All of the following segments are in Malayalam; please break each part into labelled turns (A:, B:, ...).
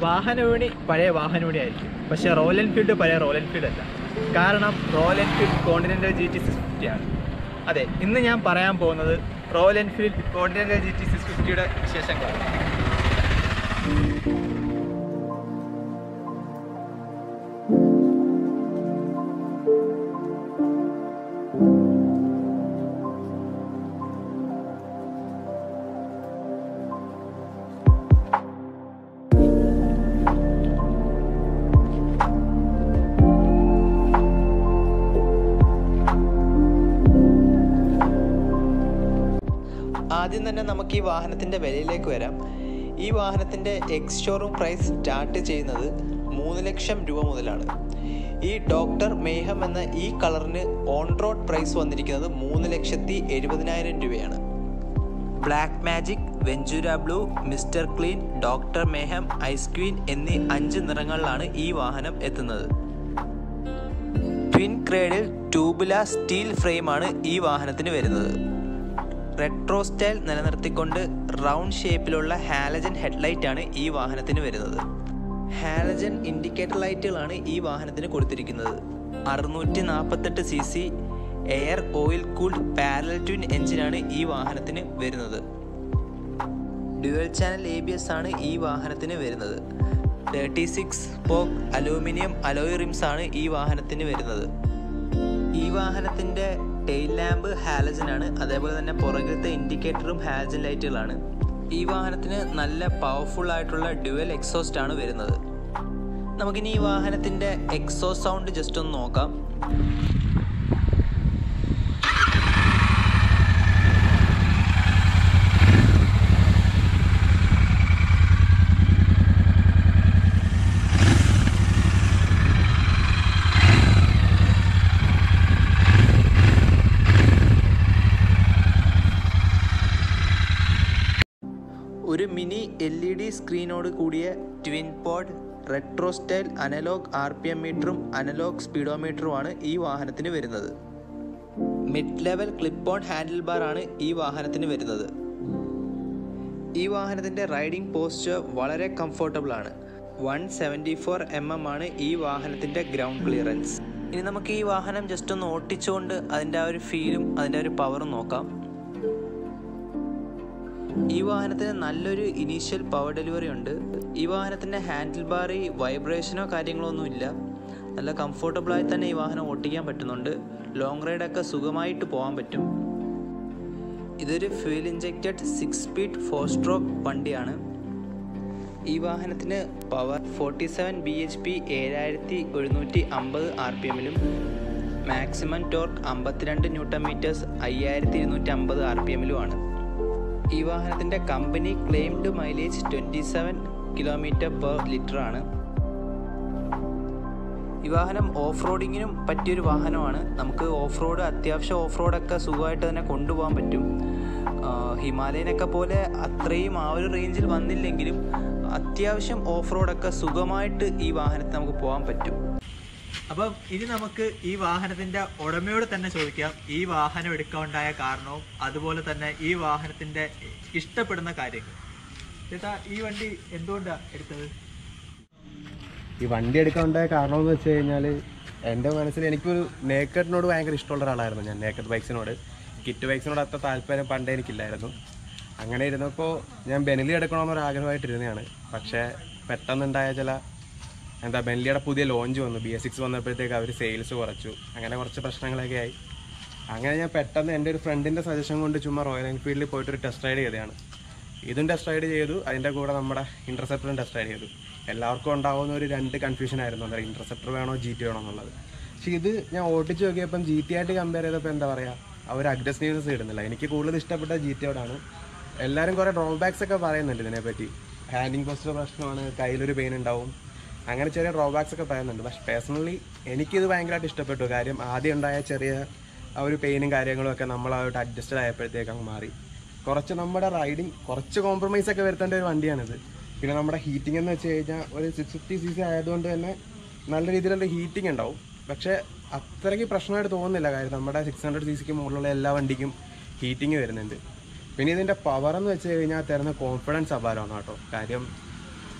A: വാഹനവിപണി പഴയ വാഹനവിപണി ആയിരിക്കും പക്ഷേ റോയൽ എൻഫീൽഡ് പഴയ റോയൽ എൻഫീൽഡ് അല്ല കാരണം Royal Enfield Continental G T six ഫിഫ്റ്റിയാണ് അതെ ഇന്ന് ഞാൻ പറയാൻ പോകുന്നത് Royal Enfield Continental G T six ഫിഫ്റ്റിയുടെ വിശേഷങ്ങളാണ്
B: ആദ്യം തന്നെ നമുക്ക് ഈ വാഹനത്തിൻ്റെ വിലയിലേക്ക് വരാം ഈ വാഹനത്തിൻ്റെ എക്സ് ഷോറൂം പ്രൈസ് സ്റ്റാർട്ട് ചെയ്യുന്നത് മൂന്ന് ലക്ഷം രൂപ മുതലാണ് ഈ ഡോക്ടർ മേഹം എന്ന ഈ കളറിന് ഓൺ റോഡ് പ്രൈസ് വന്നിരിക്കുന്നത് മൂന്ന് ലക്ഷത്തി എഴുപതിനായിരം രൂപയാണ് Black Magic Ventura Blue Mister Clean Doctor Mayhem Ice Queen എന്നീ അഞ്ച് നിറങ്ങളിലാണ് ഈ വാഹനം എത്തുന്നത് ട്വിൻ ക്രേഡിൽ ട്യൂബുല സ്റ്റീൽ ഫ്രെയിമാണ് ഈ വാഹനത്തിന് വരുന്നത് റെട്രോ സ്റ്റൈൽ നിലനിർത്തിക്കൊണ്ട് റൗണ്ട് ഷേപ്പിലുള്ള ഹാലജൻ ഹെഡ്ലൈറ്റ് ആണ് ഈ വാഹനത്തിന് വരുന്നത് ഹാലജൻ ഇൻഡിക്കേറ്റർ ലൈറ്റുകളാണ് ഈ വാഹനത്തിന് കൊടുത്തിരിക്കുന്നത് അറുന്നൂറ്റി നാൽപ്പത്തെട്ട് C C air oil cooled parallel twin എഞ്ചിനാണ് ഈ വാഹനത്തിന് വരുന്നത് dual channel A B S ആണ് ഈ വാഹനത്തിന് വരുന്നത് thirty six spoke aluminium alloy rims ആണ് ഈ വാഹനത്തിന് വരുന്നത് ഈ വാഹനത്തിന്റെ ടെയിൽ ലാമ്പ് ഹാലജൻ ആണ് അതേപോലെ തന്നെ പുറകിലത്തെ ഇൻഡിക്കേറ്ററും ഹാലജൻ ലൈറ്റുകളാണ് ഈ വാഹനത്തിന് നല്ല പവർഫുൾ ആയിട്ടുള്ള ഡ്യുവൽ എക്സോസ്റ്റ് ആണ് വരുന്നത് നമുക്കിനി ഈ വാഹനത്തിന്റെ എക്സോസ് സൗണ്ട് ജസ്റ്റ് ഒന്ന് നോക്കാം ഒരു മിനി എൽ ഇ ഡി സ്ക്രീനോട് കൂടിയ twin pod retro style analogue R P M മീറ്ററും അനലോഗ് സ്പീഡോമീറ്ററുമാണ് ഈ വാഹനത്തിന് വരുന്നത് mid level clip on handle bar ആണ് ഈ വാഹനത്തിന് വരുന്നത് ഈ വാഹനത്തിൻ്റെ റൈഡിംഗ് പോസ്ചർ വളരെ കംഫർട്ടബിൾ ആണ് one seventy four M M ആണ് ഈ വാഹനത്തിൻ്റെ ഗ്രൗണ്ട് ക്ലിയറൻസ് ഇനി നമുക്ക് ഈ വാഹനം ജസ്റ്റ് ഒന്ന് ഓട്ടിച്ചുകൊണ്ട് അതിൻ്റെ ആ ഒരു ഫീലും അതിൻ്റെ ഒരു പവറും നോക്കാം ഈ വാഹനത്തിന് നല്ലൊരു ഇനീഷ്യൽ പവർ ഡെലിവറി ഉണ്ട് ഈ വാഹനത്തിൻ്റെ ഹാൻഡിൽ ബാറിൽ വൈബ്രേഷനോ കാര്യങ്ങളോ ഒന്നും ഇല്ല നല്ല കംഫർട്ടബിളായി തന്നെ ഈ വാഹനം ഓട്ടിക്കാൻ പറ്റുന്നുണ്ട് ലോങ് റൈഡൊക്കെ സുഖമായിട്ട് പോകാൻ പറ്റും ഇതൊരു fuel injected six speed four stroke വണ്ടിയാണ് ഈ വാഹനത്തിന് power forty seven B H P ഏഴായിരത്തി ഒരുന്നൂറ്റി അമ്പത് ആർ പി എമ്മിലും മാക്സിമം ടോർക്ക് അമ്പത്തിരണ്ട് ന്യൂട്ടൺ മീറ്റേഴ്സ് അയ്യായിരത്തി ഇരുന്നൂറ്റി അമ്പത് ആർ പി എമ്മിലുമാണ് ഈ വാഹനത്തിൻ്റെ company claimed mileage twenty seven kilometre per litre ആണ് ഈ വാഹനം ഓഫ് റോഡിങ്ങിനും പറ്റിയൊരു വാഹനമാണ് നമുക്ക് ഓഫ് റോഡ് അത്യാവശ്യം ഓഫ് റോഡൊക്കെ സുഖമായിട്ട് തന്നെ കൊണ്ടുപോകാൻ പറ്റും ഹിമാലയനൊക്കെ പോലെ അത്രയും ആ ഒരു റേഞ്ചിൽ വന്നില്ലെങ്കിലും അത്യാവശ്യം ഓഫ് റോഡൊക്കെ സുഖമായിട്ട് ഈ വാഹനത്തിൽ നമുക്ക് പോകാൻ പറ്റും
A: അപ്പം ഇനി നമുക്ക് ഈ വാഹനത്തിന്റെ ഉടമയോട് തന്നെ ചോദിക്കാം ഈ വാഹനം എടുക്കാനുണ്ടായ കാരണവും അതുപോലെ തന്നെ ഈ വാഹനത്തിന്റെ ഇഷ്ടപ്പെടുന്ന കാര്യങ്ങൾ ചേട്ടാ ഈ വണ്ടി എന്തുകൊണ്ടാണ് എടുത്തത്
C: ഈ വണ്ടി എടുക്കാനുണ്ടായ കാരണം എന്ന് വെച്ച് കഴിഞ്ഞാൽ എൻ്റെ മനസ്സിൽ എനിക്കൊരു നേക്കഡിനോട് ഭയങ്കര ഇഷ്ടമുള്ള ഒരാളായിരുന്നു ഞാൻ നേക്കഡ് ബൈക്സിനോട് കിറ്റ് ബൈക്സിനോട് അത്ര താല്പര്യം പണ്ടേ എനിക്കില്ലായിരുന്നു അങ്ങനെ ഇരുന്നപ്പോൾ ഞാൻ ബെനലി എടുക്കണമെന്നൊരു ആഗ്രഹമായിട്ടിരുന്നതാണ് പക്ഷേ പെട്ടെന്നുണ്ടായ ചില എന്താ ബെൻലിയുടെ പുതിയ ലോഞ്ച് വന്നു ബി എസ് സിക്സ് വന്നപ്പോഴത്തേക്ക് അവർ സെയിൽസ് കുറച്ചു അങ്ങനെ കുറച്ച് പ്രശ്നങ്ങളൊക്കെ ആയി അങ്ങനെ ഞാൻ പെട്ടെന്ന് എൻ്റെ ഒരു ഫ്രണ്ടിൻ്റെ സജഷൻ കൊണ്ട് ചുമ്മാ റോയൽ എൻഫീൽഡിൽ പോയിട്ട് ഒരു ടെസ്റ്റ് റൈഡ് ചെയ്തതാണ് ഇതും ടെസ്റ്റ് റൈഡ് ചെയ്തു അതിൻ്റെ കൂടെ നമ്മുടെ ഇൻ്റർസെപ്റ്ററും ടെസ്റ്റ് റൈഡ് ചെയ്തു എല്ലാവർക്കും ഉണ്ടാവുന്ന ഒരു രണ്ട് കൺഫ്യൂഷൻ ആയിരുന്നു അന്നേരം ഇൻ്റർസെപ്റ്റർ വേണോ ജി ടി വേണോ എന്നുള്ളത് പക്ഷേ ഇത് ഞാൻ ഓട്ടിച്ച് നോക്കിയപ്പം ജി ടി ആയിട്ട് കമ്പയർ ചെയ്തപ്പോൾ എന്താ പറയുക അവർ അഗ്രസീവ്നെസ് ഇടുന്നില്ല എനിക്ക് കൂടുതൽ ഇഷ്ടപ്പെട്ട ജി ടിയോടാണ് എല്ലാവരും കുറേ ഡ്രോബാക്സ് ഒക്കെ പറയുന്നുണ്ട് ഇതിനെപ്പറ്റി ഹാൻഡിങ് പോസ്റ്റർ പ്രശ്നമാണ് കയ്യിലൊരു പെയിൻ ഉണ്ടാവും അങ്ങനെ ചെറിയ ഡ്രോബാക്സ് ഒക്കെ പറയുന്നുണ്ട് പക്ഷെ പേഴ്സണലി എനിക്കിത് ഭയങ്കരമായിട്ട് ഇഷ്ടപ്പെട്ടു കാര്യം ആദ്യം ഉണ്ടായ ചെറിയ ആ ഒരു പെയിനും കാര്യങ്ങളും ഒക്കെ നമ്മളായിട്ട് അഡ്ജസ്റ്റഡ് ആയപ്പോഴത്തേക്ക് അങ്ങ് മാറി കുറച്ച് നമ്മുടെ റൈഡിങ് കുറച്ച് കോംപ്രമൈസ് ഒക്കെ വരുത്തേണ്ട ഒരു വണ്ടിയാണിത് പിന്നെ നമ്മുടെ ഹീറ്റിംഗ് എന്ന് വെച്ച് കഴിഞ്ഞാൽ ഒരു സിക്സ് ഫിഫ്റ്റി സി സി ആയതുകൊണ്ട് തന്നെ നല്ല രീതിയിലുള്ള ഹീറ്റിംഗ് ഉണ്ടാവും പക്ഷേ അത്രയ്ക്ക് പ്രശ്നമായിട്ട് തോന്നുന്നില്ല കാര്യം നമ്മുടെ സിക്സ് ഹൺഡ്രഡ് സി സിക്ക് മുകളിലുള്ള എല്ലാ വണ്ടിക്കും ഹീറ്റിംഗ് വരുന്നുണ്ട് പിന്നെ ഇതിൻ്റെ പവർ എന്ന് വെച്ച് കഴിഞ്ഞാൽ തരുന്ന കോൺഫിഡൻസ് അപാരമാണ് കേട്ടോ കാര്യം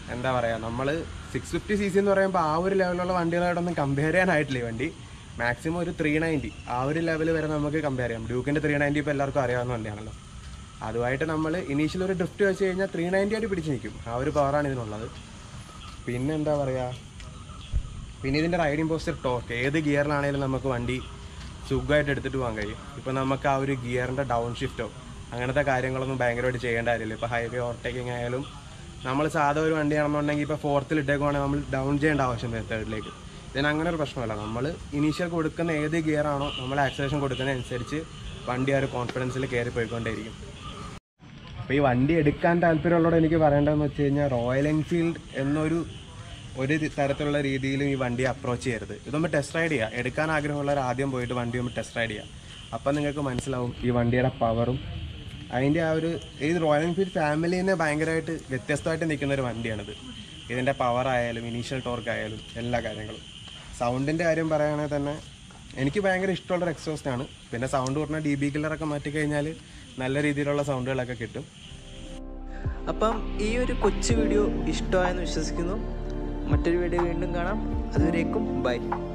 C: എന്താ പറയുക നമ്മൾ സിക്സ് ഫിഫ്റ്റി സി സി എന്ന് പറയുമ്പോൾ ആ ഒരു ലെവലുള്ള വണ്ടികളായിട്ടൊന്നും കമ്പയർ ചെയ്യാനായിട്ടില്ല ഈ വണ്ടി മാക്സിമം ഒരു ത്രീ നയൻറ്റി ആ ഒരു ലെവൽ വരെ നമുക്ക് കമ്പയർ ചെയ്യാം ഡ്യൂക്കിൻ്റെ ത്രീ നയൻറ്റി ഇപ്പോൾ എല്ലാവർക്കും അറിയാവുന്ന വണ്ടിയാണല്ലോ അതുമായിട്ട് നമ്മൾ ഇനീഷ്യൽ ഒരു ഡ്രിഫ്റ്റ് വെച്ച് കഴിഞ്ഞാൽ ത്രീ നയൻറ്റി ആയിട്ട് പിടിച്ച് നിൽക്കും ആ ഒരു പവറാണ് ഇതിനുള്ളത് പിന്നെ എന്താ പറയുക പിന്നെ ഇതിൻ്റെ റൈഡിങ് പോസ്റ്റർ ടോർക്ക് ഏത് ഗിയറിലാണെങ്കിലും നമുക്ക് വണ്ടി സുഖമായിട്ട് എടുത്തിട്ട് പോകാൻ കഴിയും ഇപ്പോൾ നമുക്ക് ആ ഒരു ഗിയറിൻ്റെ ഡൗൺ ഷിഫ്റ്റോ അങ്ങനത്തെ കാര്യങ്ങളൊന്നും ഭയങ്കരമായിട്ട് ചെയ്യേണ്ട കാര്യമില്ല ഇപ്പോൾ ഹൈവേ ഓവർടേക്കിംഗ് ആയാലും നമ്മൾ സാധാ ഒരു വണ്ടിയാണെന്നുണ്ടെങ്കിൽ ഇപ്പോൾ ഫോർത്തിൽ ഇട്ടേക്കുവാണെങ്കിൽ നമ്മൾ ഡൗൺ ചെയ്യേണ്ട ആവശ്യം വരും തേർഡിലേക്ക് ഇതിന് അങ്ങനെ ഒരു പ്രശ്നമല്ല നമ്മൾ ഇനീഷ്യൽ കൊടുക്കുന്ന ഏത് ഗിയറാണോ നമ്മൾ ആക്സലേഷൻ കൊടുക്കുന്നതനുസരിച്ച് വണ്ടി ആ ഒരു കോൺഫിഡൻസിൽ കയറി പോയിക്കൊണ്ടേയിരിക്കും അപ്പോൾ ഈ വണ്ടി എടുക്കാൻ താല്പര്യമുള്ളവരോട് എനിക്ക് പറയേണ്ടതെന്ന് വെച്ച് കഴിഞ്ഞാൽ റോയൽ എൻഫീൽഡ് എന്നൊരു ഒരു രി- തരത്തിലുള്ള രീതിയിലും ഈ വണ്ടി അപ്രോച്ച് ചെയ്യരുത് ഇതൊന്ന് ടെസ്റ്റ് റൈഡ് ചെയ്യുക എടുക്കാൻ ആഗ്രഹമുള്ളവർ ആദ്യം പോയിട്ട് വണ്ടി ഒന്ന് ടെസ്റ്റ് റൈഡ് ചെയ്യുക അപ്പം നിങ്ങൾക്ക് മനസ്സിലാവും ഈ വണ്ടിയുടെ പവറും അതിൻ്റെ ആ ഒരു ഈ റോയൽ എൻഫീൽഡ് ഫാമിലിനെ ഭയങ്കരമായിട്ട് വ്യത്യസ്തമായിട്ട് നിൽക്കുന്ന ഒരു വണ്ടിയാണിത് ഇതിൻ്റെ പവർ ആയാലും ഇനീഷ്യൽ ടോർക്ക് ആയാലും എല്ലാ കാര്യങ്ങളും സൗണ്ടിൻ്റെ കാര്യം പറയുകയാണെങ്കിൽ തന്നെ എനിക്ക് ഭയങ്കര ഇഷ്ടമുള്ള ഒരു എക്സോസ്റ്റ് ആണ് പിന്നെ സൗണ്ട് പറഞ്ഞാൽ ഡി ബി കില്ലറൊക്കെ മാറ്റിക്കഴിഞ്ഞാൽ നല്ല രീതിയിലുള്ള സൗണ്ടുകളൊക്കെ കിട്ടും
B: അപ്പം ഈ ഒരു കൊച്ചു വീഡിയോ ഇഷ്ടമായെന്ന് വിശ്വസിക്കുന്നു മറ്റൊരു വീഡിയോ വീണ്ടും കാണാം അതുവരേക്കും ബൈ